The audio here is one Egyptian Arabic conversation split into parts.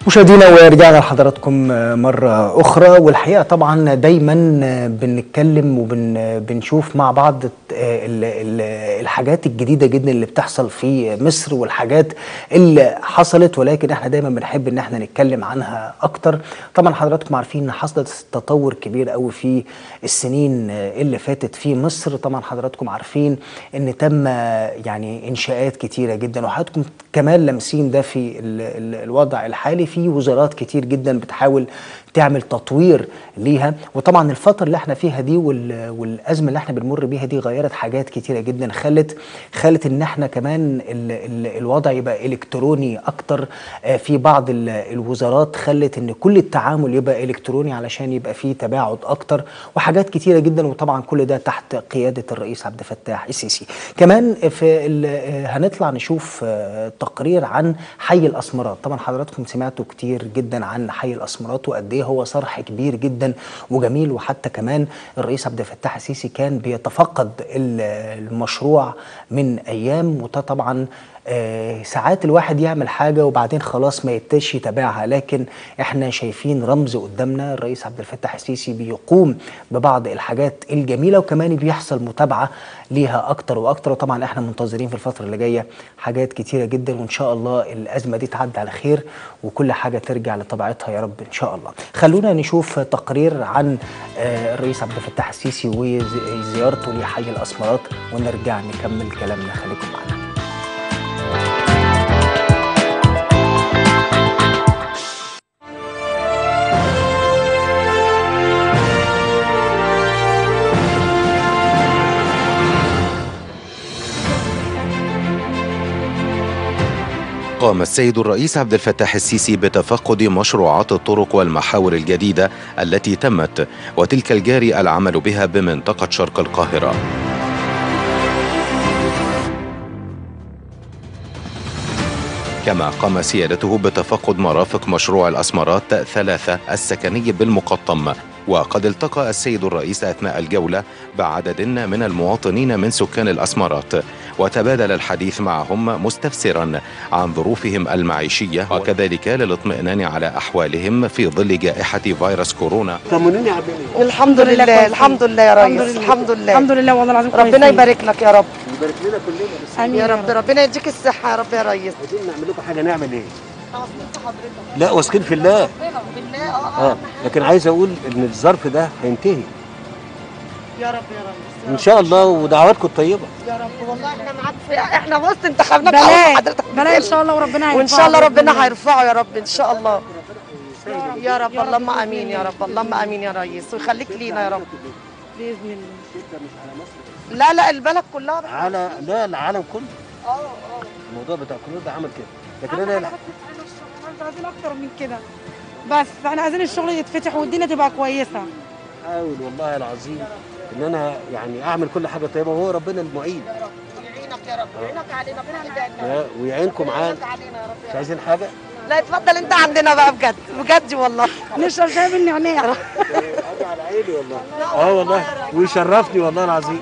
مشاهدينا ورجعنا لحضراتكم مرة أخرى والحقيقة طبعا دايما بنتكلم وبنشوف مع بعض الحاجات الجديدة جدا اللي بتحصل في مصر والحاجات اللي حصلت ولكن احنا دايما بنحب ان احنا نتكلم عنها أكتر طبعا حضراتكم عارفين ان حصلت تطور كبير قوي في السنين اللي فاتت في مصر طبعا حضراتكم عارفين ان تم يعني إنشاءات كتيرة جدا وحضراتكم كمان لامسين ده في ال ال الوضع الحالي في وزارات كتير جدا بتحاول تعمل تطوير ليها وطبعا الفترة اللي احنا فيها دي والأزمة اللي احنا بنمر بيها دي غيرت حاجات كتيرة جدا خلت خلت ان احنا كمان ال ال الوضع يبقى الكتروني اكتر في بعض الوزارات خلت ان كل التعامل يبقى الكتروني علشان يبقى فيه تباعد اكتر وحاجات كتيرة جدا وطبعا كل ده تحت قيادة الرئيس عبد الفتاح السيسي كمان في هنطلع نشوف تقرير عن حي الاسمرات طبعا حضراتكم سمعتوا كتير جدا عن حي الاسمرات وقد ايه هو صرح كبير جدا وجميل وحتى كمان الرئيس عبد الفتاح السيسي كان بيتفقد المشروع من ايام وده طبعا آه ساعات الواحد يعمل حاجه وبعدين خلاص ما يبتديش يتابعها لكن احنا شايفين رمز قدامنا الرئيس عبد الفتاح السيسي بيقوم ببعض الحاجات الجميله وكمان بيحصل متابعه ليها اكتر واكتر وطبعا احنا منتظرين في الفتره اللي جايه حاجات كتيره جدا وان شاء الله الازمه دي تعدي على خير وكل حاجه ترجع لطبيعتها يا رب ان شاء الله خلونا نشوف تقرير عن آه الرئيس عبد الفتاح السيسي وزيارته لحي الاسمرات ونرجع نكمل كلامنا خليكم معنا قام السيد الرئيس عبد الفتاح السيسي بتفقد مشروعات الطرق والمحاور الجديدة التي تمت وتلك الجاري العمل بها بمنطقة شرق القاهرة كما قام سيادته بتفقد مرافق مشروع الأسمرات ثلاثة السكني بالمقطم وقد التقى السيد الرئيس أثناء الجولة بعدد من المواطنين من سكان الأسمرات وتبادل الحديث معهم مستفسرا عن ظروفهم المعيشية وكذلك للاطمئنان على أحوالهم في ظل جائحة فيروس كورونا طمنوني عامل ايه؟ الحمد لله الحمد لله يا ريس الحمد لله الحمد لله والله العظيم ربنا كويسين. يبارك لك يا رب يبارك لنا كلنا بس امين يا رب ربنا يديك الصحة يا رب يا ريس عايزين نعمل لكم حاجه نعمل ايه؟ لا واثقين في الله بالله اه اه لكن عايز اقول ان الظرف ده هينتهي يا رب يا ريس ان شاء الله ودعواتكم الطيبه يا رب والله احنا معاك في احنا بص انتخبناك بلاء حضرتك بلاء ان شاء الله وربنا وان شاء الله ربنا هيرفعه يا رب ان شاء الله هيرفعه يا رب اللهم امين يا رب اللهم امين يا ريس ويخليك لينا يا رب باذن الله لا لا البلد كلها بقى. على لا العالم كله اه اه الموضوع بتاع كورونا ده عمل كده لكن أهم انا حاجة بس احنا الشغل مش عايزين اكتر من كده بس احنا عايزين الشغل يتفتح والدنيا تبقى كويسه احاول والله العظيم ان انا يعني اعمل كل حاجه طيبه وهو ربنا المعين يعينك يا رب يعينك علينا بجد آه، ويعينكم معانا يعينك علينا يا رب مش عايزين حاجه لا اتفضل انت عندنا بقى بجد بجد والله نشرب شاي بالنعناع حاجه على عيني والله اه والله ويشرفني والله العظيم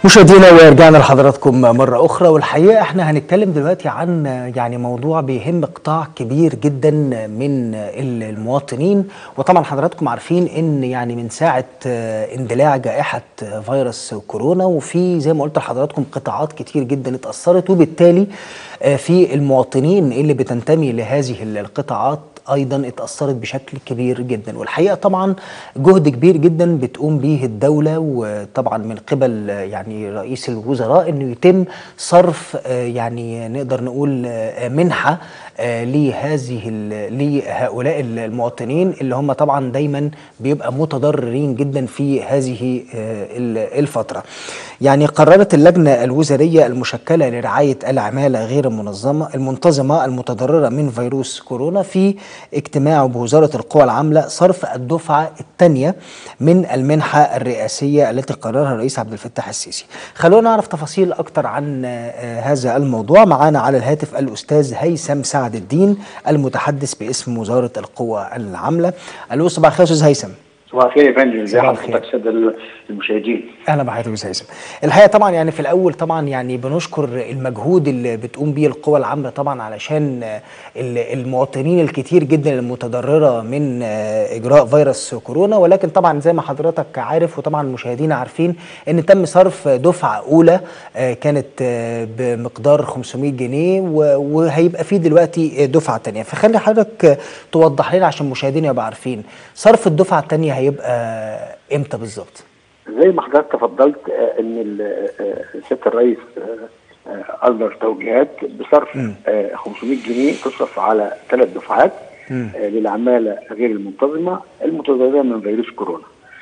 مشاهدينا ورجعنا لحضراتكم مرة أخرى والحقيقة احنا هنتكلم دلوقتي عن يعني موضوع بيهم قطاع كبير جدا من المواطنين وطبعا حضراتكم عارفين ان يعني من ساعة اندلاع جائحة فيروس كورونا وفي زي ما قلت لحضراتكم قطاعات كتير جدا اتأثرت وبالتالي في المواطنين اللي بتنتمي لهذه القطاعات ايضا اتاثرت بشكل كبير جدا والحقيقه طبعا جهد كبير جدا بتقوم به الدوله وطبعا من قبل يعني رئيس الوزراء انه يتم صرف يعني نقدر نقول منحه لهذه لهؤلاء المواطنين اللي هم طبعا دايما بيبقى متضررين جدا في هذه الفتره. يعني قررت اللجنه الوزاريه المشكله لرعايه العماله غير المنظمه المنتظمه المتضرره من فيروس كورونا في اجتماعه بوزاره القوى العامله صرف الدفعه الثانيه من المنحه الرئاسيه التي قررها الرئيس عبد الفتاح السيسي. خلونا نعرف تفاصيل اكثر عن هذا الموضوع معنا على الهاتف الاستاذ هيثم سعد الدين المتحدث باسم وزاره القوى العامله. الو صباح الخير استاذ هيثم. صباح الخير يا فندم ازي صباح حضرتك الساده المشاهدين اهلا بحضرتك استاذ هيثم الحقيقه طبعا يعني في الاول طبعا يعني بنشكر المجهود اللي بتقوم بيه القوى العامله طبعا علشان المواطنين الكتير جدا المتضرره من اجراء فيروس كورونا ولكن طبعا زي ما حضرتك عارف وطبعا المشاهدين عارفين ان تم صرف دفعه اولى كانت بمقدار 500 جنيه وهيبقى في دلوقتي دفعه ثانيه فخلي حضرتك توضح لنا عشان المشاهدين يبقوا عارفين صرف الدفعه الثانيه هيبقى امتى بالظبط؟ زي ما حضرتك تفضلت ان سياده الرئيس اصدر توجيهات بصرف 500 جنيه تصرف على ثلاث دفعات للعماله غير المنتظمه المتضرره من فيروس كورونا.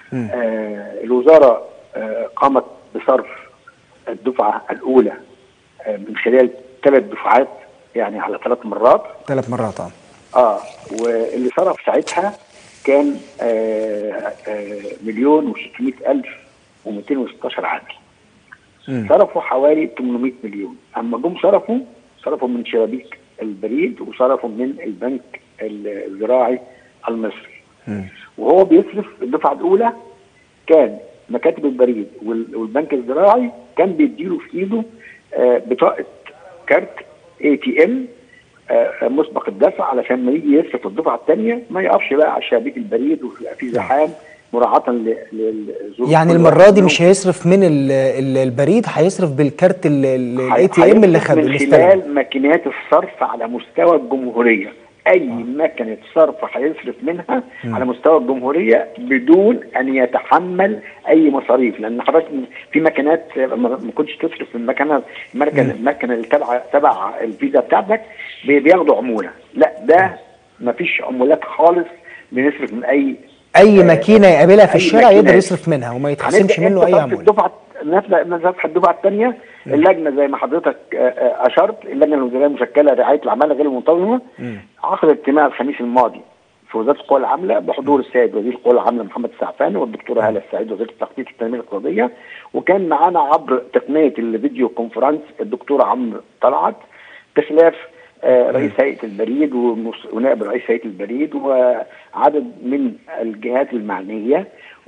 الوزاره قامت بصرف الدفعه الاولى من خلال ثلاث دفعات يعني على ثلاث مرات ثلاث مرات اه اه واللي صرف ساعتها كان آآ آآ مليون و600 ألف و216 عامل صرفوا حوالي 800 مليون أما جم صرفوا صرفوا من شبابيك البريد وصرفوا من البنك الزراعي المصري مم. وهو بيصرف الدفعة الأولى كان مكاتب البريد والبنك الزراعي كان بيديله في ايده بطاقة كارت اي تي ام مسبق الدفع علشان ما يجي يصرف الدفعه الثانيه ما يقفش بقى على شبابيك البريد ويبقى في زحام مراعاه للظروف يعني المره دي مش هيصرف من ال ال البريد هيصرف بالكارت الاي تي ام اللي خد من خلال ماكينات الصرف على مستوى الجمهوريه اي مكنه صرف هيصرف منها م. على مستوى الجمهوريه بدون ان يتحمل اي مصاريف لان حضرتك في مكنات ما كنتش تصرف من المكنه المكنه المكنه اللي تبع تبع الفيزا بتاعتك بياخدوا عموله لا ده ما فيش عمولات خالص بنصرف من اي اي ماكينه يقابلها في الشارع يقدر يصرف منها وما يتخصمش منه اي عموله الدفعه نفتح الدفعه الثانيه اللجنه زي ما حضرتك اشرت اللجنه الوزاريه المشكله لرعايه العماله غير المنتظمه عقدت اجتماع الخميس الماضي في وزاره القوى العامله بحضور السيد وزير القوى العامله محمد السعفاني والدكتوره هاله السعيد وزيره التخطيط والتنميه الاقتصاديه وكان معانا عبر تقنيه الفيديو كونفرنس الدكتور عمرو طلعت بخلاف رئيس هيئه البريد ونائب رئيس هيئه البريد وعدد من الجهات المعنيه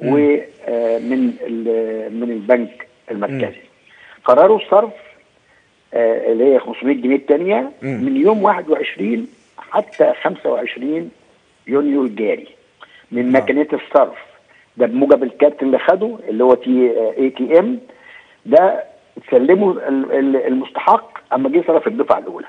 ومن من البنك المركزي قرروا الصرف اللي هي 500 جنيه الثانيه من يوم 21 حتى 25 يونيو الجاري من ماكينات الصرف ده بموجب الكارت اللي خده اللي هو تي اي تي ام ده تسلمه المستحق اما جه صرف الدفعه الاولى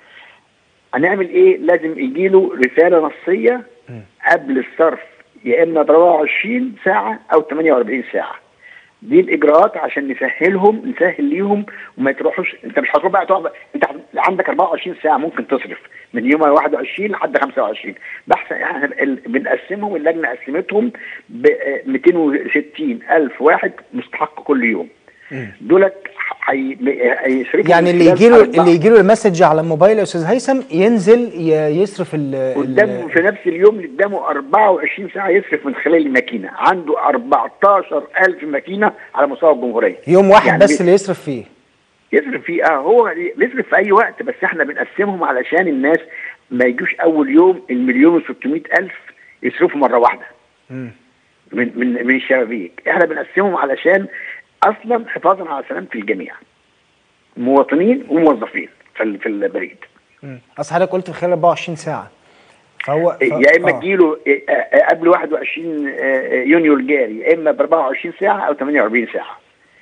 هنعمل ايه لازم يجي له رساله نصيه قبل الصرف يا اما 24 ساعه او 48 ساعه دي الاجراءات عشان نسهلهم نسهل ليهم وما تروحوش انت مش هتروح بقى تقعد انت عندك 24 ساعه ممكن تصرف من يوم 21 لحد 25 بحث يعني بنقسمهم اللجنه قسمتهم ب 260 الف واحد مستحق كل يوم دولت هيصرفوا يعني اللي يجي له اللي يجي له المسج على الموبايل يا استاذ هيثم ينزل يصرف ال قدامه في نفس اليوم اللي قدامه 24 ساعه يصرف من خلال الماكينه عنده 14000 ماكينه على مستوى الجمهوريه يوم واحد يعني بس اللي يصرف فيه يصرف فيه اه هو بيصرف في اي وقت بس احنا بنقسمهم علشان الناس ما يجوش اول يوم المليون و600 الف يصرفوا مره واحده مم. من من من الشبابيك احنا بنقسمهم علشان اصلا حفاظا على سلامه الجميع مواطنين وموظفين في ال- في البريد مم. اصل حضرتك قلت في خلال 24 ساعه فهو ف... يا اما آه. تجيله آه، آه، قبل 21 آه، يونيو الجاري يا اما ب 24 ساعه او 48 ساعه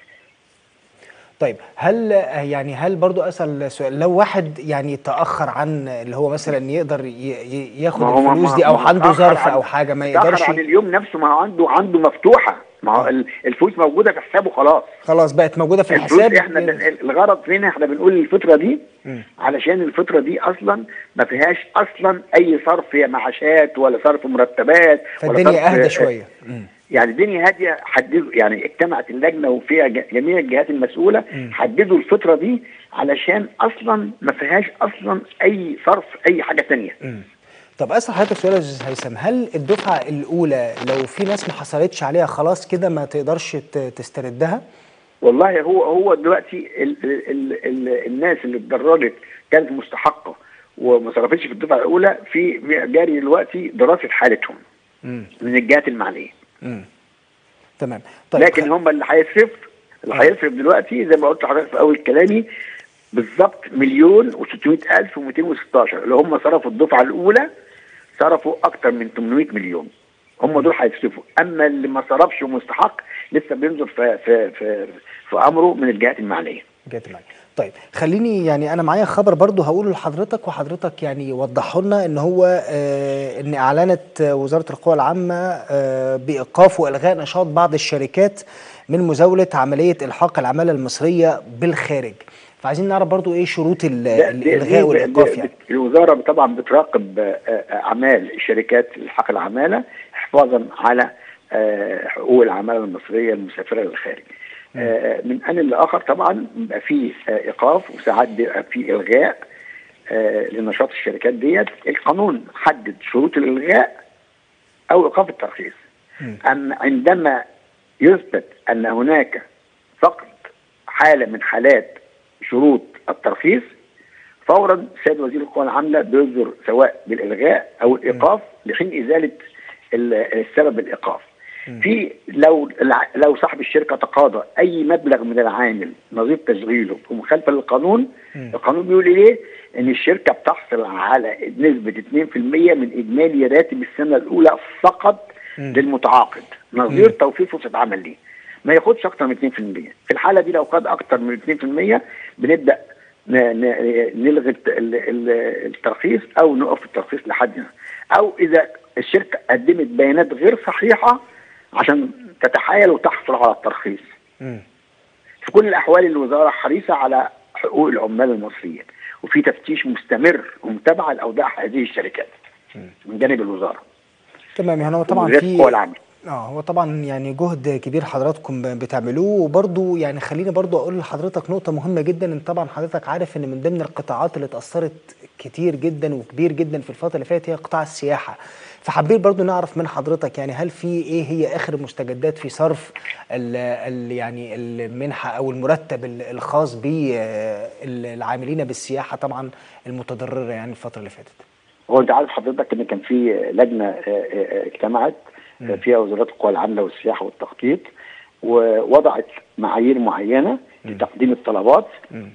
طيب هل يعني هل برضو اسال سؤال لو واحد يعني تاخر عن اللي هو مثلا يقدر ي- ي- ياخد ما هو- ما- الفلوس ما- دي او ما هو عنده اتأخر ظرف عن- او حاجه ما اتأخر يقدرش عن اليوم نفسه ما هو عنده عنده مفتوحه ما هو ال- الفلوس موجوده في حسابه خلاص خلاص بقت موجوده في الفلوس الحساب احنا بن- الغرض فينا احنا بنقول الفتره دي مم. علشان الفتره دي اصلا ما فيهاش اصلا اي صرف يا معاشات ولا صرف مرتبات ولا فالدنيا صرف- اهدى شويه مم. يعني الدنيا هاديه حددوا يعني اجتمعت اللجنه وفيها ج- جميع الجهات المسؤوله حددوا الفتره دي علشان اصلا ما فيهاش اصلا اي صرف اي حاجه تانية مم. طب اسال حضرتك سؤال يا استاذ هيثم هل الدفعه الاولى لو في ناس ما حصلتش عليها خلاص كده ما تقدرش ت- تستردها والله هو هو دلوقتي ال ال ال ال الناس اللي اتضررت كانت مستحقه وما صرفتش في الدفعه الاولى في جاري دلوقتي دراسه حالتهم مم. من الجهات المعنيه مم. تمام طيب لكن هم اللي هيصرف اللي آه. هيصرف دلوقتي زي ما قلت لحضرتك في اول كلامي بالظبط مليون و600 الف و216 اللي هم صرفوا الدفعه الاولى صرفوا اكتر من 800 مليون هم دول هيصرفوا اما اللي ما صرفش ومستحق لسه بينظر في في في, في امره من الجهات المعنيه جات معاك طيب خليني يعني انا معايا خبر برضو هقوله لحضرتك وحضرتك يعني وضحوا لنا ان هو آه ان اعلنت وزاره القوى العامه آه بايقاف والغاء نشاط بعض الشركات من مزاوله عمليه الحاق العماله المصريه بالخارج فعايزين نعرف برضو ايه شروط ال- ده- دي- الالغاء دي- والايقاف دي- يعني الوزاره طبعا بتراقب آه، آه، اعمال الشركات الحق العماله حفاظا على آه، حقوق العماله المصريه المسافره للخارج. آه، من ان لاخر طبعا بيبقى في آه، ايقاف وساعات بيبقى في الغاء آه، لنشاط الشركات ديت القانون حدد شروط الالغاء او ايقاف الترخيص. اما عندما يثبت ان هناك فقد حاله من حالات شروط الترخيص فورا سيد وزير القوى العامله بيصدر سواء بالالغاء او الايقاف لحين ازاله ال- السبب الايقاف. في لو الع- لو صاحب الشركه تقاضى اي مبلغ من العامل نظير تشغيله ومخالفه للقانون القانون بيقول ايه؟ ان الشركه بتحصل على نسبه 2% من اجمالي راتب السنه الاولى فقط للمتعاقد نظير توفير فرصه عمل ليه. ما ياخدش اكتر من 2% في الحاله دي لو خد اكتر من 2% بنبدا ن- ن- نلغي الت- ال- ال- الترخيص او نقف الترخيص لحد هنا. او اذا الشركه قدمت بيانات غير صحيحه عشان تتحايل وتحصل على الترخيص. مم. في كل الاحوال الوزاره حريصه على حقوق العمال المصريين وفي تفتيش مستمر ومتابعه لاوضاع هذه الشركات من جانب الوزاره. تمام يعني هو طبعا وزارة في القوى العامله. اه هو طبعا يعني جهد كبير حضراتكم ب- بتعملوه وبرضو يعني خليني برضو اقول لحضرتك نقطة مهمة جدا ان طبعا حضرتك عارف ان من ضمن القطاعات اللي اتأثرت كتير جدا وكبير جدا في الفترة اللي فاتت هي قطاع السياحة فحبيت برضو نعرف من حضرتك يعني هل في ايه هي اخر المستجدات في صرف ال ال يعني المنحة او المرتب ال- الخاص بالعاملين بالسياحة طبعا المتضررة يعني الفترة اللي فاتت هو انت عارف حضرتك ان كان في لجنه آه، آه، اجتمعت آه، فيها وزارات القوى العامله والسياحه والتخطيط ووضعت معايير معينه لتقديم الطلبات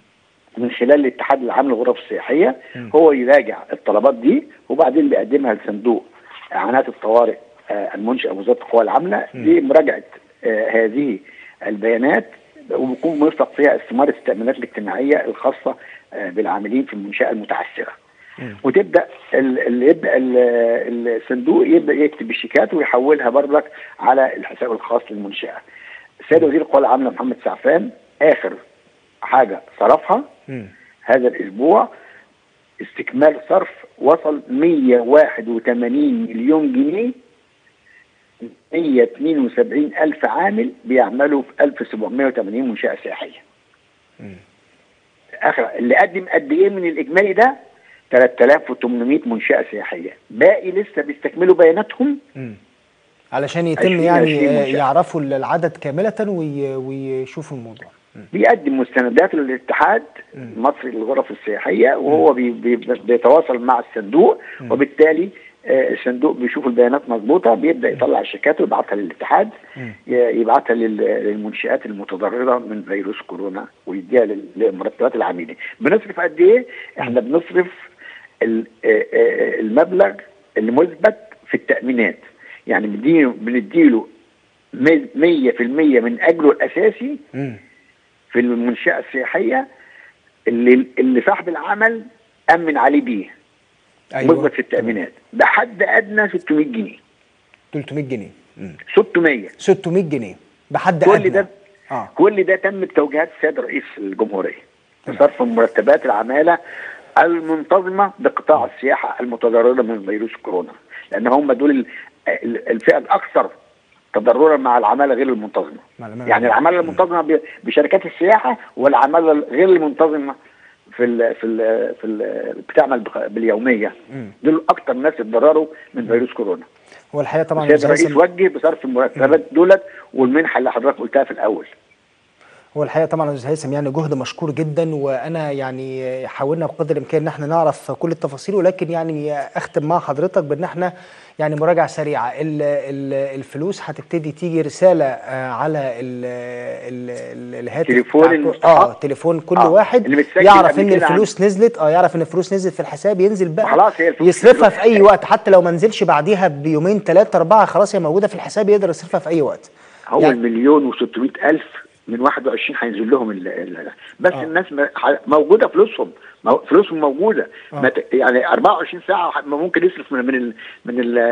من خلال الاتحاد العام للغرف السياحيه هو يراجع الطلبات دي وبعدين بيقدمها لصندوق اعانات الطوارئ آه، المنشأ بوزاره القوى العامله لمراجعه آه، هذه البيانات وبيكون مرفق فيها استمارة التأمينات الاجتماعية الخاصة آه، بالعاملين في المنشأة المتعثرة. وتبدا ال- ال- يبدا ال- الصندوق يبدا يكتب الشيكات ويحولها برضك على الحساب الخاص للمنشاه. السيد وزير القوى العامله محمد سعفان اخر حاجه صرفها مم. هذا الاسبوع استكمال صرف وصل 181 مليون جنيه 172 ألف عامل بيعملوا في 1780 منشأة سياحية. آخر اللي قدم قد إيه من الإجمالي ده؟ 3800 منشأة سياحية، باقي لسه بيستكملوا بياناتهم مم. علشان يتم 20 يعني 20 آه، منشأة. يعرفوا العدد كاملة وي- ويشوفوا الموضوع مم. بيقدم مستنداته للاتحاد المصري للغرف السياحيه وهو بي بي بيتواصل مع الصندوق وبالتالي آه، الصندوق بيشوف البيانات مظبوطه بيبدا يطلع الشيكات ويبعتها للاتحاد ي- يبعتها لل- للمنشات المتضرره من فيروس كورونا ويديها لل- لمرتبات العاملين بنصرف قد ايه احنا بنصرف ال- آه، آه، المبلغ المثبت في التامينات يعني بنديله بنديله 100% من اجره الاساسي مم. في المنشاه السياحيه اللي اللي صاحب العمل امن عليه بيه مثبت في التامينات بحد ادنى 600 جنيه 300 جنيه مم. 600 600 جنيه بحد كل ادنى ده اه كل ده تم بتوجيهات السيد رئيس الجمهوريه بصرف مرتبات العماله المنتظمه بقطاع السياحه المتضرره من فيروس كورونا لان هم دول ال- ال- الفئه الاكثر تضررا مع العماله غير المنتظمه مع العمالة يعني غير- العماله المنتظمه ب- بشركات السياحه والعماله غير المنتظمه في ال في ال في ال بتعمل بخ- باليوميه مم. دول اكتر ناس اتضرروا من فيروس كورونا هو الحقيقه طبعا السيد أستاذ الرئيس هيثم- وجه بصرف المرتبات دولت والمنحه اللي حضرتك قلتها في الاول هو الحقيقه طبعا يا استاذ هيثم يعني جهد مشكور جدا وانا يعني حاولنا بقدر الامكان ان احنا نعرف كل التفاصيل ولكن يعني اختم مع حضرتك بان احنا يعني مراجعه سريعه ال- ال- الفلوس هتبتدي تيجي رساله آه، على ال ال ال الهاتف تليفون بتاع كل- المستحق. اه تليفون كل آه، واحد اللي متسجل يعرف قبل ان كده الفلوس نزلت اه يعرف ان الفلوس نزلت في الحساب ينزل بقى خلاص هي الفلوس يصرفها نزلت. في اي وقت حتى لو ما نزلش بعديها بيومين ثلاثه اربعه خلاص هي موجوده في الحساب يقدر يصرفها في اي وقت هو يعني- المليون و600 الف من 21 هينزل لهم ال ال بس آه. آه. الناس ما- ح- موجوده فلوسهم مو- فلوسهم موجوده آه. ما ت- يعني 24 ساعه ح- ما ممكن يصرف من من ال من ال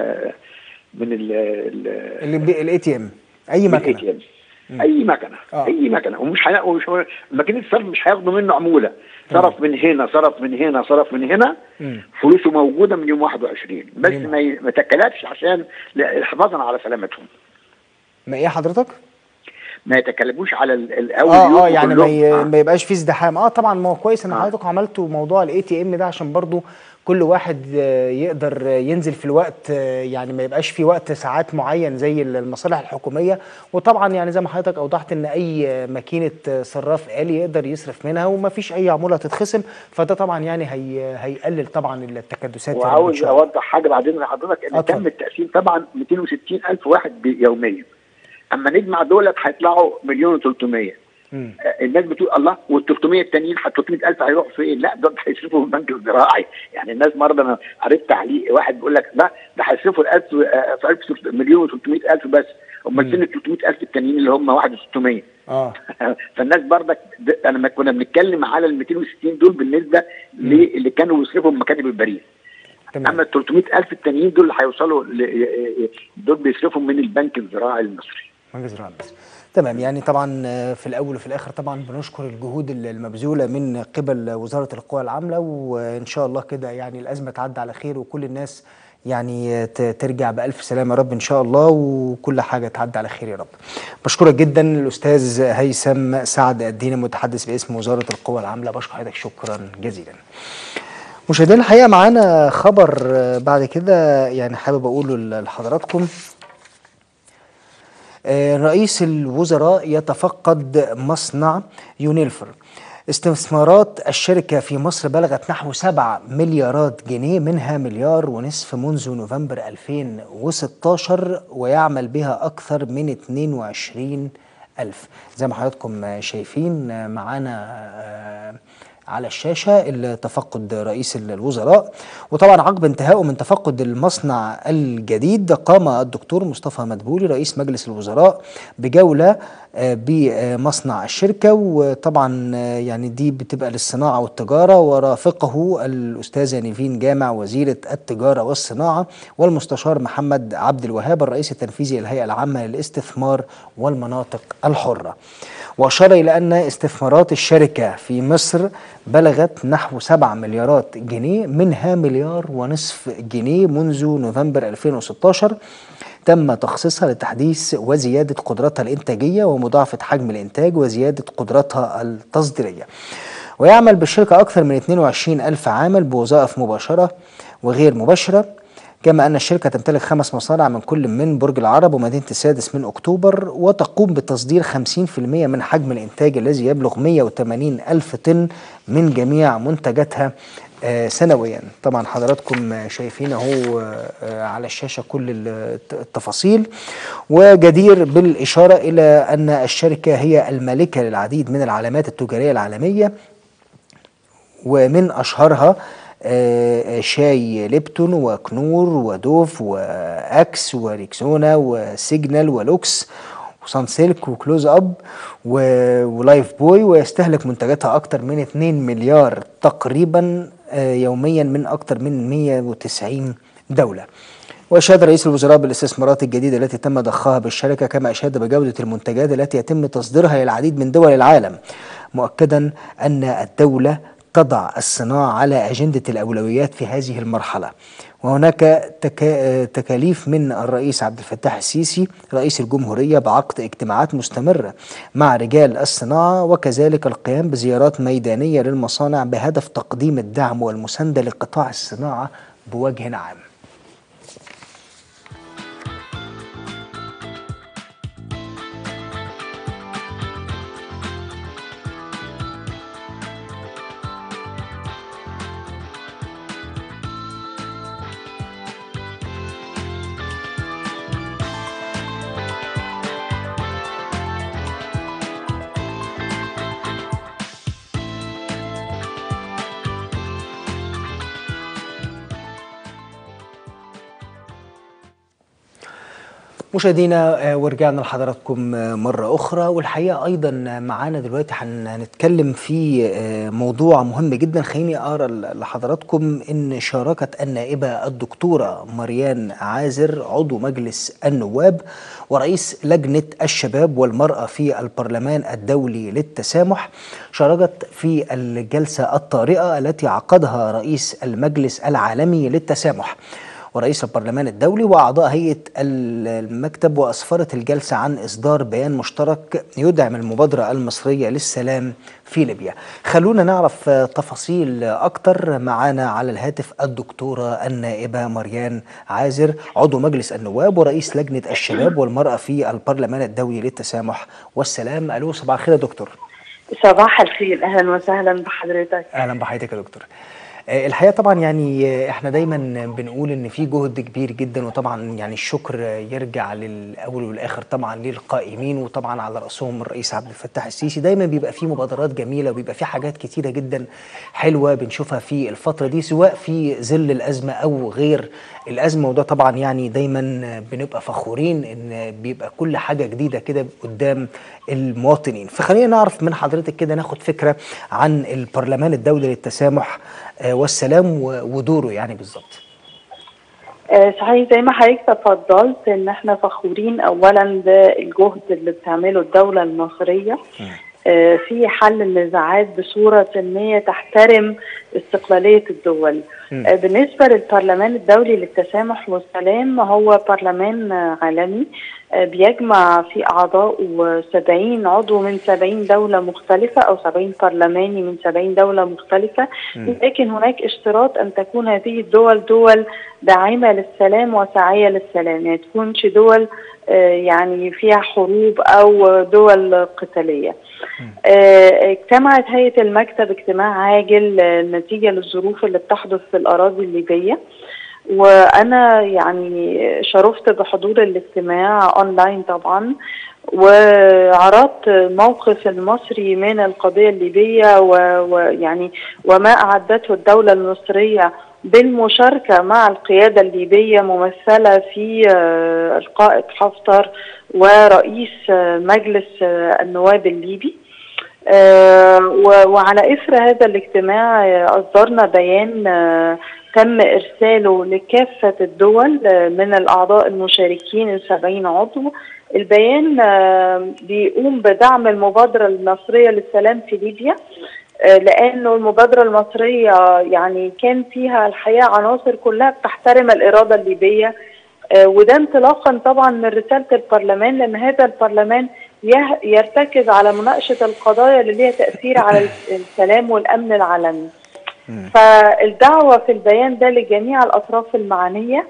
من ال اللي الاي تي ام اي مكنه ATM. اي مكنه آه. اي مكنه ومش هي... ومش هو- ماكينه الصرف مش هياخدوا منه عموله صرف من هنا صرف من هنا صرف من هنا مم. فلوسه موجوده من يوم 21 بس يوم. ما, ي... ما تكلفش عشان ل- حفاظا على سلامتهم ما ايه حضرتك؟ ما يتكلموش على ال- الاول اه يوم اه يعني ما, كلهم. ي... آه. ما يبقاش فيه ازدحام اه طبعا ما هو كويس ان آه. حضرتك عملتوا موضوع الاي تي ام ده عشان برضو كل واحد آه، يقدر آه، ينزل في الوقت آه، يعني ما يبقاش في وقت ساعات معين زي المصالح الحكوميه وطبعا يعني زي ما حضرتك اوضحت ان اي آه، ماكينه آه، صراف آلي يقدر يصرف منها وما فيش اي عموله تتخصم فده طبعا يعني هي هيقلل طبعا التكدسات يا رب إن وعاوز شاء الله. اوضح حاجه بعدين لحضرتك ان آه، تم اتفضل. التقسيم طبعا 260 الف واحد بي- يوميا اما نجمع دولت هيطلعوا مليون و300 مم. الناس بتقول الله وال 300 التانيين 300 الف هيروحوا فين؟ لا دول هيصرفوا في البنك الزراعي يعني الناس مره انا قريت تعليق واحد بيقول لك ده ده هيصرفوا ال 1000 آه، في 1000 مليون و300 الف بس امال فين ال 300 الف التانيين اللي هم 1600 اه فالناس برضك د- انا ما كنا بنتكلم على ال 260 دول بالنسبه اللي كانوا بيصرفوا من مكاتب البريد تمام اما ال 300 الف التانيين دول اللي هيوصلوا ل- دول بيصرفوا من البنك الزراعي المصري مركز الرعاية المصري. تمام يعني طبعا آه، في الاول وفي الاخر طبعا بنشكر الجهود ال- المبذوله من قبل وزاره القوى العامله وان شاء الله كده يعني الازمه تعدي على خير وكل الناس يعني ت- ترجع بالف سلامه يا رب ان شاء الله وكل حاجه تعدي على خير يا رب. بشكرك جدا الاستاذ هيثم سعد الدين المتحدث باسم وزاره القوى العامله بشكر حضرتك شكرا جزيلا. مشاهدينا الحقيقه معانا خبر آه، بعد كده يعني حابب اقوله لحضراتكم آه، رئيس الوزراء يتفقد مصنع يونيلفر استثمارات الشركة في مصر بلغت نحو 7 مليارات جنيه منها مليار ونصف منذ نوفمبر 2016 ويعمل بها أكثر من 22 ألف زي ما حضراتكم شايفين معانا آه، على الشاشة التفقد رئيس الوزراء وطبعا عقب انتهائه من تفقد المصنع الجديد قام الدكتور مصطفى مدبولي رئيس مجلس الوزراء بجولة آه، بمصنع الشركة وطبعا آه، يعني دي بتبقى للصناعة والتجارة ورافقه الأستاذة نيفين جامع وزيرة التجارة والصناعة والمستشار محمد عبد الوهاب الرئيس التنفيذي للهيئة العامة للاستثمار والمناطق الحرة وأشار إلى أن استثمارات الشركة في مصر بلغت نحو 7 مليارات جنيه منها مليار ونصف جنيه منذ نوفمبر 2016 تم تخصيصها لتحديث وزيادة قدرتها الإنتاجية ومضاعفة حجم الإنتاج وزيادة قدرتها التصديرية ويعمل بالشركة أكثر من 22 ألف عامل بوظائف مباشرة وغير مباشرة كما أن الشركة تمتلك خمس مصانع من كل من برج العرب ومدينة السادس من أكتوبر وتقوم بتصدير 50% من حجم الإنتاج الذي يبلغ 180 ألف طن من جميع منتجاتها آه، سنويا طبعا حضراتكم آه، شايفين اهو آه، على الشاشة كل الت- التفاصيل وجدير بالإشارة إلى أن الشركة هي المالكة للعديد من العلامات التجارية العالمية ومن أشهرها آه، شاي ليبتون وكنور ودوف وأكس وريكسونا وسيجنال ولوكس وسان سيلك وكلوز أب و- ولايف بوي ويستهلك منتجاتها أكثر من 2 مليار تقريبا آه، يوميا من أكثر من 190 دولة وأشاد رئيس الوزراء بالاستثمارات الجديدة التي تم ضخها بالشركة كما أشاد بجودة المنتجات التي يتم تصديرها إلى العديد من دول العالم مؤكدا أن الدولة تضع الصناعة على أجندة الأولويات في هذه المرحلة وهناك تكا تكاليف من الرئيس عبد الفتاح السيسي رئيس الجمهورية بعقد اجتماعات مستمرة مع رجال الصناعة وكذلك القيام بزيارات ميدانية للمصانع بهدف تقديم الدعم والمساندة لقطاع الصناعة بوجه عام مشاهدينا آه، ورجعنا لحضراتكم آه، مرة أخرى والحقيقة أيضا معانا دلوقتي هن- هنتكلم في آه، موضوع مهم جدا خليني أقرأ ل- لحضراتكم إن شاركت النائبة الدكتورة مريان عازر عضو مجلس النواب ورئيس لجنة الشباب والمرأة في البرلمان الدولي للتسامح شاركت في الجلسة الطارئة التي عقدها رئيس المجلس العالمي للتسامح ورئيس البرلمان الدولي واعضاء هيئه المكتب واسفرت الجلسه عن اصدار بيان مشترك يدعم المبادره المصريه للسلام في ليبيا. خلونا نعرف آه، تفاصيل اكتر معانا على الهاتف الدكتوره النائبه مريان عازر عضو مجلس النواب ورئيس لجنه الشباب والمراه في البرلمان الدولي للتسامح والسلام. الو صباح الخير يا دكتور. صباح الخير اهلا وسهلا بحضرتك اهلا بحضرتك يا دكتور آه، الحقيقه طبعا يعني آه، احنا دايما بنقول ان في جهد كبير جدا وطبعا يعني الشكر آه، يرجع للاول والاخر طبعا للقائمين وطبعا على راسهم الرئيس عبد الفتاح السيسي دايما بيبقى في مبادرات جميله وبيبقى في حاجات كتيره جدا حلوه بنشوفها في الفتره دي سواء في ظل الازمه او غير الازمه وده طبعا يعني دايما آه، بنبقى فخورين ان بيبقى كل حاجه جديده كده قدام المواطنين فخلينا نعرف من حضرتك كده ناخد فكره عن البرلمان الدولي للتسامح آه، والسلام و- ودوره يعني بالظبط آه، صحيح زي ما حضرتك تفضلت ان احنا فخورين اولا بالجهد اللي بتعمله الدوله المصريه آه، في حل النزاعات بصوره ان هي تحترم استقلاليه الدول مم. آه، بالنسبه للبرلمان الدولي للتسامح والسلام هو برلمان آه، عالمي آه، بيجمع في أعضاء 70 عضو من 70 دولة مختلفة أو 70 برلماني من 70 دولة مختلفة لكن هناك اشتراط أن تكون هذه الدول دول داعمة للسلام وساعية للسلام يعني تكونش دول آه، يعني فيها حروب أو دول قتالية آه، اجتمعت هيئة المكتب اجتماع عاجل آه، نتيجة للظروف اللي بتحدث في الأراضي الليبية وانا يعني شرفت بحضور الاجتماع اونلاين طبعا وعرضت موقف المصري من القضيه الليبيه و- ويعني وما اعدته الدوله المصريه بالمشاركه مع القياده الليبيه ممثله في آه، القائد حفتر ورئيس آه، مجلس آه، النواب الليبي آه، و- وعلى اثر هذا الاجتماع آه، اصدرنا بيان آه، تم ارساله لكافه الدول آه، من الاعضاء المشاركين السبعين عضو البيان آه، بيقوم بدعم المبادره المصريه للسلام في ليبيا آه، لانه المبادره المصريه يعني كان فيها الحقيقه عناصر كلها بتحترم الاراده الليبيه آه، وده انطلاقا طبعا من رساله البرلمان لان هذا البرلمان يه- يرتكز على مناقشه القضايا اللي ليها تاثير على السلام والامن العالمي. فالدعوه في البيان ده لجميع الاطراف المعنيه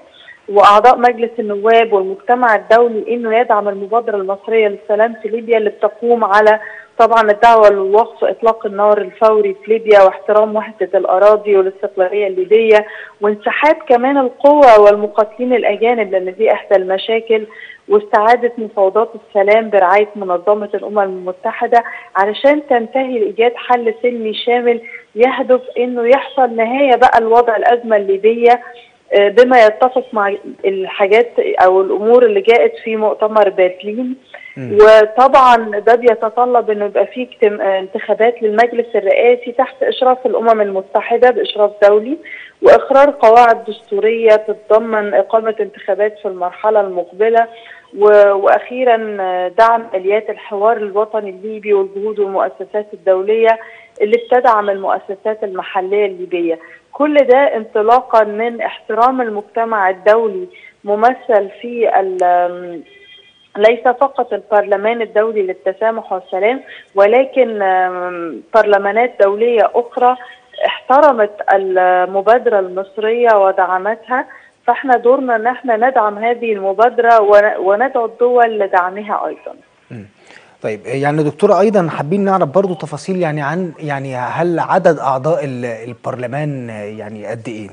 واعضاء مجلس النواب والمجتمع الدولي انه يدعم المبادره المصريه للسلام في ليبيا اللي بتقوم على طبعا الدعوه لوقف اطلاق النار الفوري في ليبيا واحترام وحده الاراضي والاستقلاليه الليبيه وانسحاب كمان القوى والمقاتلين الاجانب لان دي احدى المشاكل واستعاده مفاوضات السلام برعايه منظمه الامم المتحده علشان تنتهي لايجاد حل سلمي شامل يهدف انه يحصل نهايه بقى الوضع الازمه الليبيه آه، بما يتفق مع الحاجات او الامور اللي جاءت في مؤتمر برلين وطبعا ده بيتطلب انه يبقى في اجتم- آه، انتخابات للمجلس الرئاسي تحت اشراف الامم المتحده باشراف دولي واقرار قواعد دستوريه تتضمن اقامه انتخابات في المرحله المقبله و- واخيرا آه، دعم اليات الحوار الوطني الليبي والجهود والمؤسسات الدوليه اللي بتدعم المؤسسات المحليه الليبيه كل ده انطلاقا من احترام المجتمع الدولي ممثل في ال- ليس فقط البرلمان الدولي للتسامح والسلام ولكن آم، برلمانات دولية أخرى احترمت المبادرة المصرية ودعمتها فاحنا دورنا ان احنا ندعم هذه المبادرة ون- وندعو الدول لدعمها ايضا طيب يعني دكتورة أيضا حابين نعرف برضو تفاصيل يعني عن يعني هل عدد أعضاء ال- البرلمان يعني قد إيه؟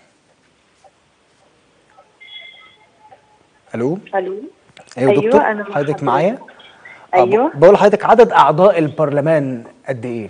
ألو؟ الو أيوة, أيوة، دكتور أنا مع حضرتك حضرتك. معايا؟ آه، ب- ايوه بقول لحضرتك عدد أعضاء البرلمان قد إيه؟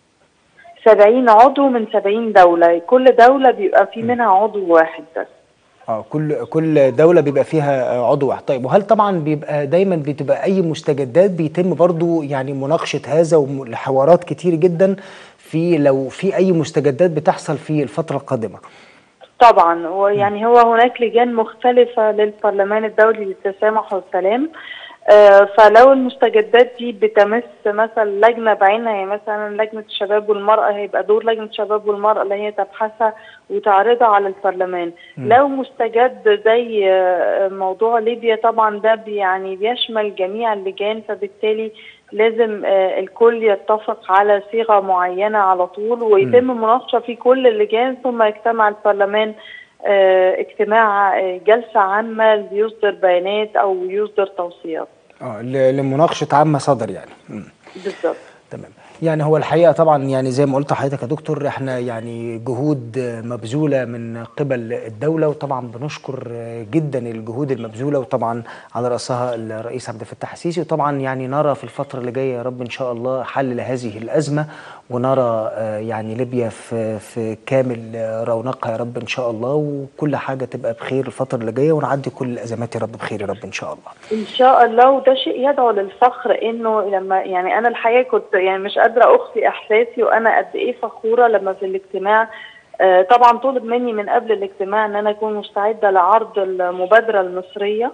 70 عضو من 70 دولة كل دولة بيبقى في منها عضو واحد بس اه كل كل دولة بيبقى فيها آه، عضو واحد طيب وهل طبعا بيبقى دايما بتبقى أي مستجدات بيتم برضو يعني مناقشة هذا وحوارات كتير جدا في لو في أي مستجدات بتحصل في الفترة القادمة طبعا ويعني هو هناك لجان مختلفة للبرلمان الدولي للتسامح والسلام آه، فلو المستجدات دي بتمس مثلا لجنة بعينها يعني مثلا لجنة الشباب والمرأة هيبقى دور لجنة الشباب والمرأة اللي هي تبحثها وتعرضها على البرلمان لو مستجد زي آه، موضوع ليبيا طبعا ده بي- يعني بيشمل جميع اللجان فبالتالي لازم آه، الكل يتفق على صيغة معينة على طول ويتم مناقشة في كل اللجان ثم يجتمع البرلمان آه، اجتماع آه، جلسة عامة ليصدر بيانات أو يصدر توصيات اه ل- لمناقشة عامة صدر يعني مم. بالظبط تمام يعني هو الحقيقة طبعا يعني زي ما قلت لحضرتك يا دكتور احنا يعني جهود مبذولة من قبل الدولة وطبعا بنشكر جدا الجهود المبذولة وطبعا على رأسها الرئيس عبد الفتاح السيسي وطبعا يعني نرى في الفترة اللي جاية يا رب إن شاء الله حل لهذه الأزمة ونرى آه، يعني ليبيا في في كامل آه، رونقها يا رب إن شاء الله وكل حاجة تبقى بخير الفترة اللي جاية ونعدي كل الأزمات يا رب بخير يا رب إن شاء الله ان شاء الله وده شيء يدعو للفخر انه لما يعني انا الحقيقه كنت يعني مش قادره اخفي احساسي وانا قد ايه فخوره لما في الاجتماع آه، طبعا طلب مني من قبل الاجتماع ان انا اكون مستعده لعرض المبادره المصريه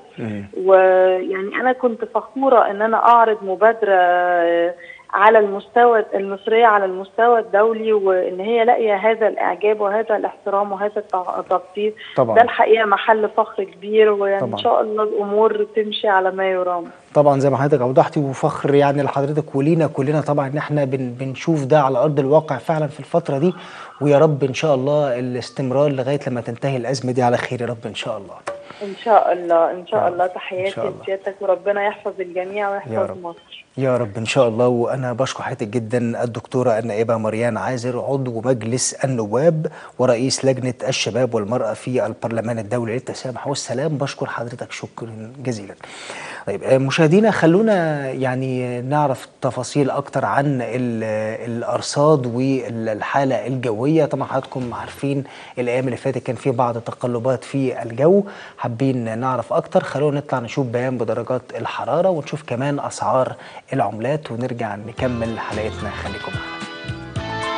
ويعني انا كنت فخوره ان انا اعرض مبادره آه، على المستوى المصريه على المستوى الدولي وان هي لاقيه هذا الاعجاب وهذا الاحترام وهذا التع- التقدير طبعا. ده الحقيقه محل فخر كبير ويعني طبعا. ان شاء الله الامور تمشي على ما يرام طبعا زي ما حضرتك اوضحتي وفخر يعني لحضرتك ولينا كلنا طبعا ان احنا بن بنشوف ده على ارض الواقع فعلا في الفتره دي ويا رب ان شاء الله الاستمرار لغايه لما تنتهي الازمه دي على خير يا رب ان شاء الله ان شاء الله ان شاء يا الله رب. إن تحياتي شاء الله. لسيادتك وربنا يحفظ الجميع يا ويحفظ رب. مصر يا رب ان شاء الله وانا بشكر حضرتك جدا الدكتوره النائبه مريان عازر عضو مجلس النواب ورئيس لجنه الشباب والمراه في البرلمان الدولي للتسامح والسلام بشكر حضرتك شكرا جزيلا. طيب آه، مشاهدينا خلونا يعني نعرف تفاصيل اكتر عن ال- الارصاد والحاله الجويه طبعا حضراتكم عارفين الايام اللي فاتت كان في بعض التقلبات في الجو حابين نعرف اكتر خلونا نطلع نشوف بيان بدرجات الحراره ونشوف كمان اسعار العملات ونرجع نكمل حلقتنا خليكم معنا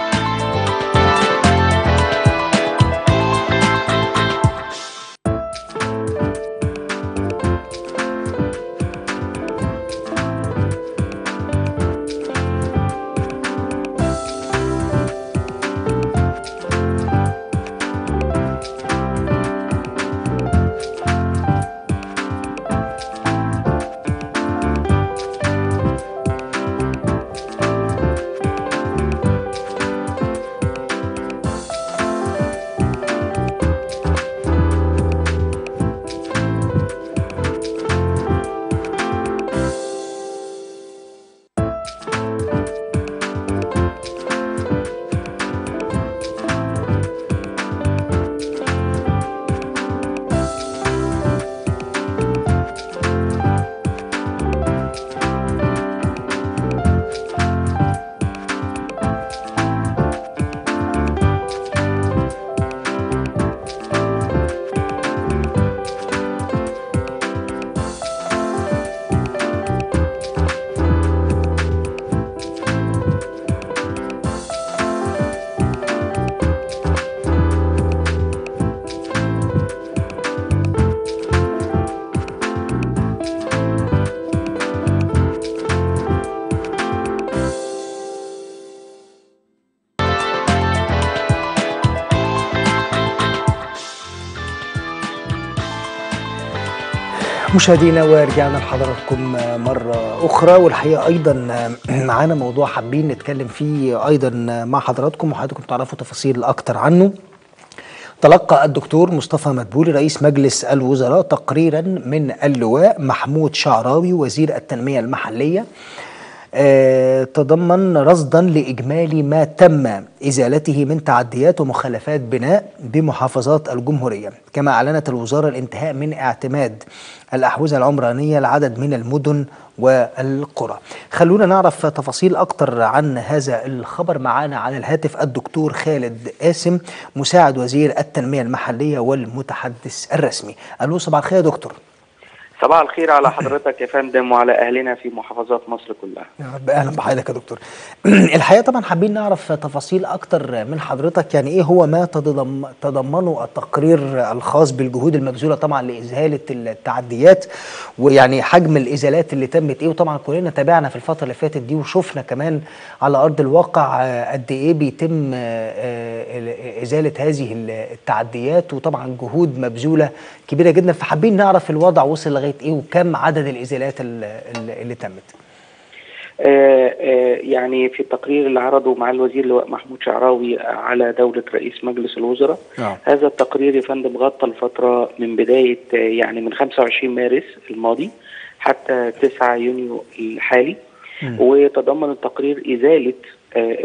مشاهدينا ورجعنا لحضراتكم مرة أخرى والحقيقة أيضا معانا موضوع حابين نتكلم فيه أيضا مع حضراتكم وحضراتكم تعرفوا تفاصيل أكتر عنه تلقى الدكتور مصطفى مدبولي رئيس مجلس الوزراء تقريرا من اللواء محمود شعراوي وزير التنمية المحلية آه، تضمن رصدا لإجمالي ما تم إزالته من تعديات ومخالفات بناء بمحافظات الجمهورية كما أعلنت الوزارة الانتهاء من اعتماد الأحوزة العمرانية لعدد من المدن والقرى خلونا نعرف تفاصيل أكتر عن هذا الخبر معانا على الهاتف الدكتور خالد قاسم مساعد وزير التنمية المحلية والمتحدث الرسمي ألو صباح الخير يا دكتور صباح الخير على حضرتك يا فندم وعلى اهلنا في محافظات مصر كلها يا رب اهلا بحضرتك يا دكتور الحقيقه طبعا حابين نعرف تفاصيل اكتر من حضرتك يعني ايه هو ما تضم تضمنه التقرير الخاص بالجهود المبذوله طبعا لازاله التعديات ويعني حجم الازالات اللي تمت ايه وطبعا كلنا تابعنا في الفتره اللي فاتت دي وشفنا كمان على ارض الواقع آه، قد ايه بيتم آه، آه، ازاله هذه التعديات وطبعا جهود مبذوله كبيره جدا فحابين نعرف الوضع وصل لغايه ايه وكم عدد الازالات اللي, اللي تمت آه، آه، يعني في التقرير اللي عرضه مع الوزير اللواء محمود شعراوي على دولة رئيس مجلس الوزراء آه. هذا التقرير يا فندم غطى الفترة من بداية آه، يعني من 25 مارس الماضي حتى 9 يونيو الحالي وتضمن التقرير إزالة آه،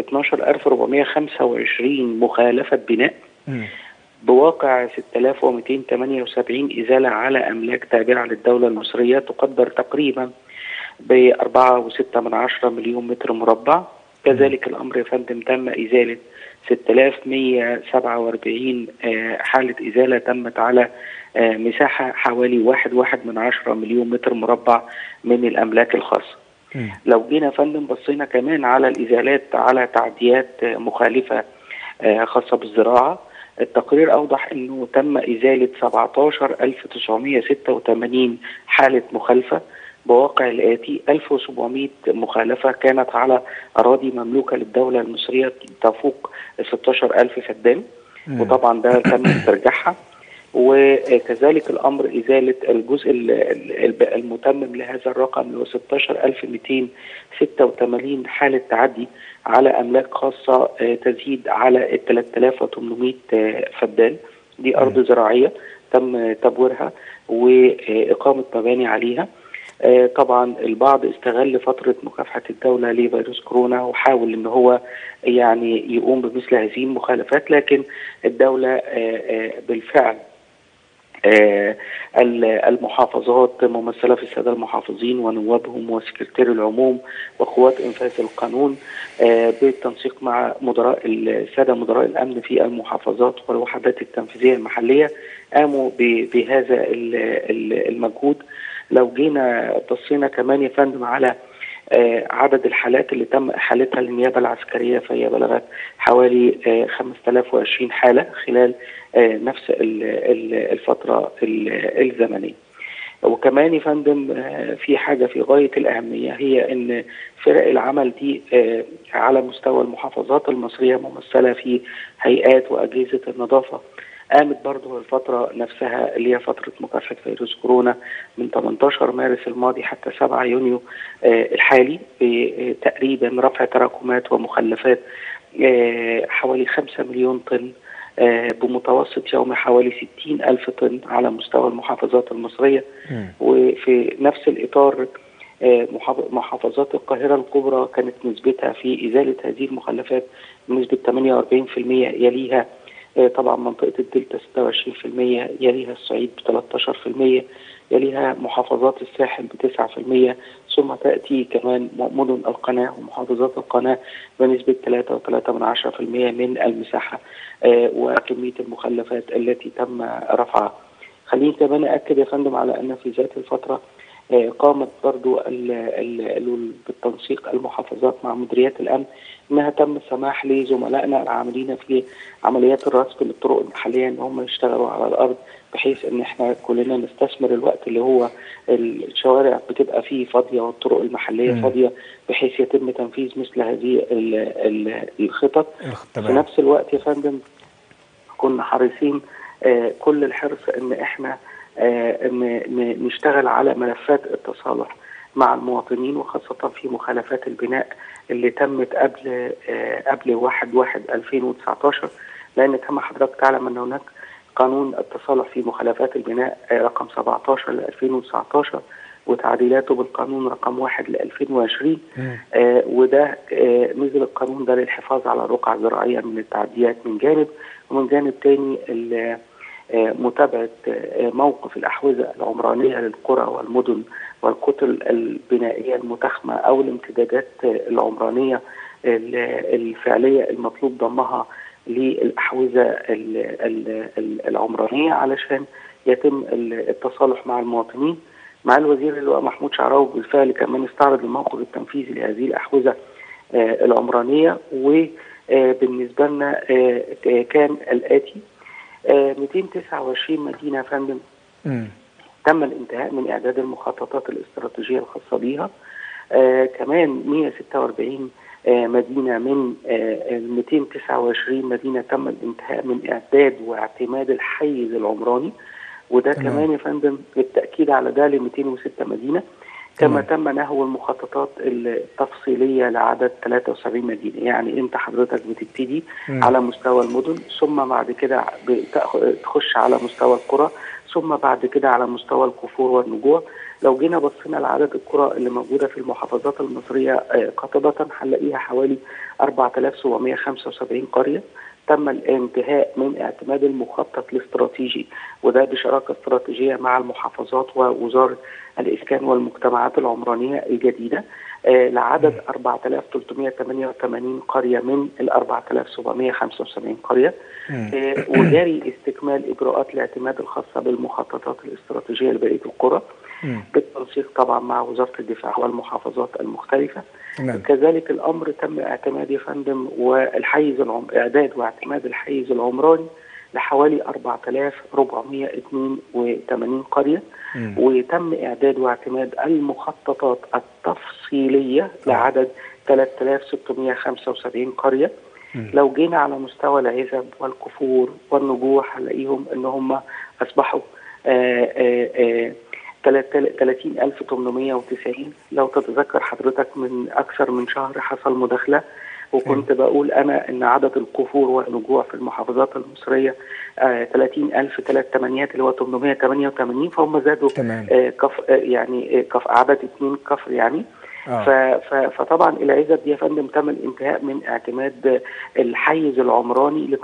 12425 مخالفة بناء بواقع 6278 إزالة على أملاك تابعة للدولة المصرية تقدر تقريبا ب 4.6 من عشرة مليون متر مربع كذلك الأمر يا فندم تم إزالة 6147 آه، حالة إزالة تمت على آه، مساحة حوالي واحد واحد من عشرة مليون متر مربع من الأملاك الخاصة لو جينا يا فندم بصينا كمان على الإزالات على تعديات آه، مخالفة آه، خاصة بالزراعة التقرير أوضح أنه تم إزالة 17986 حالة مخالفة بواقع الآتي 1700 مخالفة كانت على أراضي مملوكة للدولة المصرية تفوق 16000 فدان وطبعا ده تم استرجاعها وكذلك الامر ازاله الجزء ال- ال- المتمم لهذا الرقم اللي هو 16286 حاله تعدي على املاك خاصه آه، تزيد على ال 3800 آه، فدان دي ارض زراعيه تم تبويرها واقامه مباني عليها آه، طبعا البعض استغل فتره مكافحه الدوله لفيروس كورونا وحاول ان هو يعني يقوم بمثل هذه المخالفات لكن الدوله آه، آه، بالفعل آه، ال- المحافظات ممثله في الساده المحافظين ونوابهم وسكرتير العموم وقوات انفاذ القانون آه، بالتنسيق مع مدراء الساده مدراء الامن في المحافظات والوحدات التنفيذيه المحليه قاموا ب- بهذا ال- ال- المجهود لو جينا بصينا كمان يا فندم على آه، عدد الحالات اللي تم احالتها للنيابه العسكريه فهي بلغت حوالي آه، 5020 حاله خلال آه، نفس ال- ال- الفتره ال- الزمنيه. وكمان يا فندم آه، في حاجه في غايه الاهميه هي ان فرق العمل دي آه، على مستوى المحافظات المصريه ممثله في هيئات واجهزه النظافه قامت برضه الفترة نفسها اللي هي فترة مكافحة فيروس كورونا من 18 مارس الماضي حتى 7 يونيو آه، الحالي بتقريبا رفع تراكمات ومخلفات آه، حوالي 5 مليون طن آه، بمتوسط يومي حوالي 60 ألف طن على مستوى المحافظات المصرية وفي نفس الإطار آه، محافظ- محافظات القاهرة الكبرى كانت نسبتها في إزالة هذه المخلفات بنسبة 48% يليها آه، طبعا منطقة الدلتا 26% يليها الصعيد ب 13% يليها محافظات الساحل ب 9% ثم تأتي كمان مدن القناة ومحافظات القناة بنسبة 3.3% من المساحة آه، وكمية المخلفات التي تم رفعها خليني كمان أكد يا فندم على أن في ذات الفترة آه، قامت برضو ال- ال- ال- بالتنسيق المحافظات مع مديريات الأمن انها تم السماح لزملائنا العاملين في عمليات الرصف للطرق المحليه ان هم يشتغلوا على الارض بحيث ان احنا كلنا نستثمر الوقت اللي هو الشوارع بتبقى فيه فاضيه والطرق المحليه مم. فاضيه بحيث يتم تنفيذ مثل هذه ال- ال- الخطط في تمام نفس الوقت يا فندم كنا حريصين آه، كل الحرص ان احنا آه، ن- ن- نشتغل على ملفات التصالح مع المواطنين وخاصة في مخالفات البناء اللي تمت قبل آه، قبل 1 1 2019 لأن كما حضرتك تعلم أن هناك قانون التصالح في مخالفات البناء آه، رقم 17 ل 2019 وتعديلاته بالقانون رقم 1 ل 2020 آه وده آه نزل القانون ده للحفاظ على رقعة زراعية من التعديات من جانب ومن جانب تاني ال- آه، متابعة آه، موقف الأحوزة العمرانية للقرى والمدن والكتل البنائية المتخمة أو الامتدادات آه، العمرانية ال- الفعلية المطلوب ضمها للأحوزة ال- ال- ال- العمرانية علشان يتم ال- التصالح مع المواطنين مع الوزير اللواء محمود شعراوي بالفعل كمان استعرض الموقف التنفيذي لهذه الأحوزة آه، العمرانية وبالنسبة لنا آه، ك- كان الآتي آه، 229 مدينة يا فندم مم. تم الانتهاء من إعداد المخططات الاستراتيجية الخاصة بيها آه كمان 146 آه مدينة من آه ال 229 مدينة تم الانتهاء من إعداد واعتماد الحيز العمراني وده تمام. كمان يا فندم بالتأكيد على ده ل 206 مدينة كما تمام. تم نهو المخططات التفصيليه لعدد 73 مدينه يعني انت حضرتك بتبتدي مم. على مستوى المدن ثم بعد كده بتأخ- تخش على مستوى القرى ثم بعد كده على مستوى الكفور والنجوع لو جينا بصينا لعدد القرى اللي موجوده في المحافظات المصريه آه، قاطبه هنلاقيها حوالي 4775 قريه تم الانتهاء من اعتماد المخطط الاستراتيجي وده بشراكه استراتيجيه مع المحافظات ووزاره الاسكان والمجتمعات العمرانيه الجديده آه، لعدد 4388 قريه من ال 4775 قريه مم. آه، وجاري استكمال اجراءات الاعتماد الخاصه بالمخططات الاستراتيجيه لبقيه القرى مم. بالتنسيق طبعا مع وزاره الدفاع والمحافظات المختلفه تمام كذلك الامر تم اعتماد يا فندم والحيز العم... اعداد واعتماد الحيز العمراني لحوالي 4482 قريه مم. وتم اعداد واعتماد المخططات التفصيليه لعدد 3675 قريه مم. لو جينا على مستوى العزب والكفور والنجوح هنلاقيهم ان هم اصبحوا آه، آه، آه، 30890 لو تتذكر حضرتك من اكثر من شهر حصل مداخله وكنت بقول انا ان عدد الكفور والنجوع في المحافظات المصريه آه 30000 ثلاث تمانيات اللي هو 888 فهم زادوا تمام آه كف آه يعني آه كف اعداد اثنين كفر يعني آه. ف- ف- فطبعا العزب دي يا فندم تم الانتهاء من اعتماد الحيز العمراني ل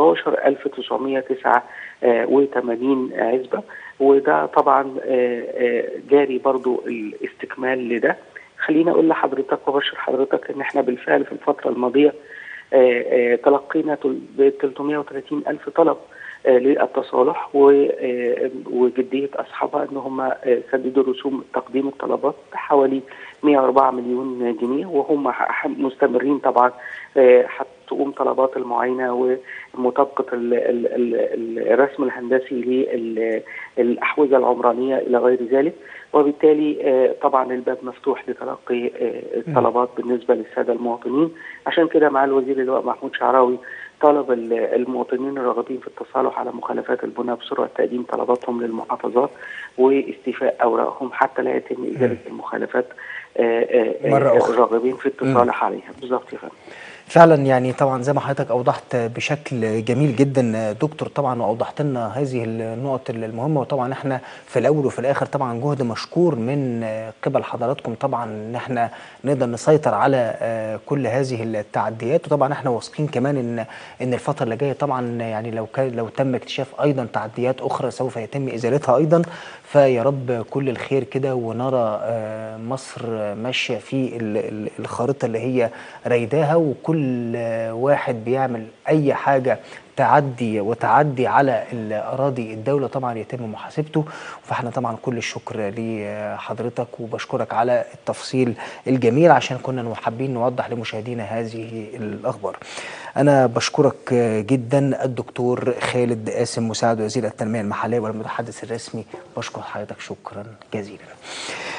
18989 عزبه وده طبعا آه، آه، جاري برضو الاستكمال لده خليني اقول لحضرتك وابشر حضرتك ان احنا بالفعل في الفتره الماضيه آه، آه، تلقينا تل- ب 330 الف طلب آه، للتصالح و- آه، وجديه اصحابها ان هم آه، سددوا رسوم تقديم الطلبات حوالي 104 مليون جنيه وهم ح- مستمرين طبعا آه، هتقوم طلبات المعاينه ومطابقه ال- ال- ال- الرسم الهندسي للاحوزه العمرانيه الى غير ذلك وبالتالي آه، طبعا الباب مفتوح لتلقي آه، الطلبات بالنسبه للساده المواطنين عشان كده مع الوزير اللواء محمود شعراوي طلب ال- المواطنين الراغبين في التصالح على مخالفات البناء بسرعه تقديم طلباتهم للمحافظات واستيفاء اوراقهم حتى لا يتم ازاله المخالفات آه، آه، آه، مرة أخرى. الراغبين في التصالح عليها بالظبط يا فندم فعلا يعني طبعا زي ما حضرتك اوضحت بشكل جميل جدا دكتور طبعا واوضحت لنا هذه النقط المهمه وطبعا احنا في الاول وفي الاخر طبعا جهد مشكور من قبل حضراتكم طبعا ان احنا نقدر نسيطر على آه، كل هذه التعديات وطبعا احنا واثقين كمان ان ان الفتره اللي جايه طبعا يعني لو كان لو تم اكتشاف ايضا تعديات اخرى سوف يتم ازالتها ايضا فيا رب كل الخير كده ونرى آه، مصر ماشيه في ال- ال- الخارطه اللي هي رايداها وكل آه، واحد بيعمل اي حاجه تعدي وتعدي على اراضي الدوله طبعا يتم محاسبته فاحنا طبعا كل الشكر لحضرتك وبشكرك على التفصيل الجميل عشان كنا حابين نوضح لمشاهدينا هذه الاخبار. انا بشكرك جدا الدكتور خالد قاسم مساعد وزير التنميه المحليه والمتحدث الرسمي بشكر حضرتك شكرا جزيلا.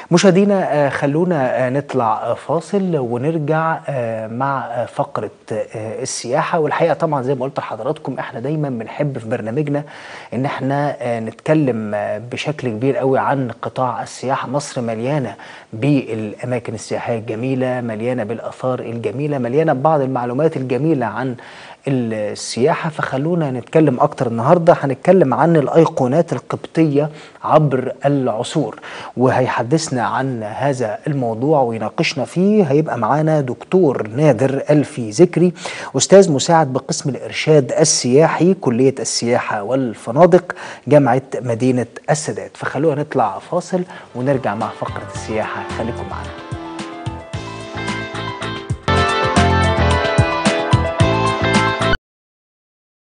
مشاهدينا آه، خلونا آه، نطلع آه، فاصل ونرجع آه، مع آه، فقرة آه، السياحة والحقيقة طبعا زي ما قلت لحضراتكم احنا دايما بنحب في برنامجنا ان احنا آه، نتكلم آه، بشكل كبير قوي عن قطاع السياحة مصر مليانة بالأماكن السياحية الجميلة مليانة بالآثار الجميلة مليانة ببعض المعلومات الجميلة عن السياحة فخلونا نتكلم أكتر النهاردة هنتكلم عن الأيقونات القبطية عبر العصور وهيحدثنا عن هذا الموضوع ويناقشنا فيه هيبقى معانا دكتور نادر ألفي ذكري أستاذ مساعد بقسم الإرشاد السياحي كلية السياحة والفنادق جامعة مدينة السادات فخلونا نطلع فاصل ونرجع مع فقرة السياحة خليكم معنا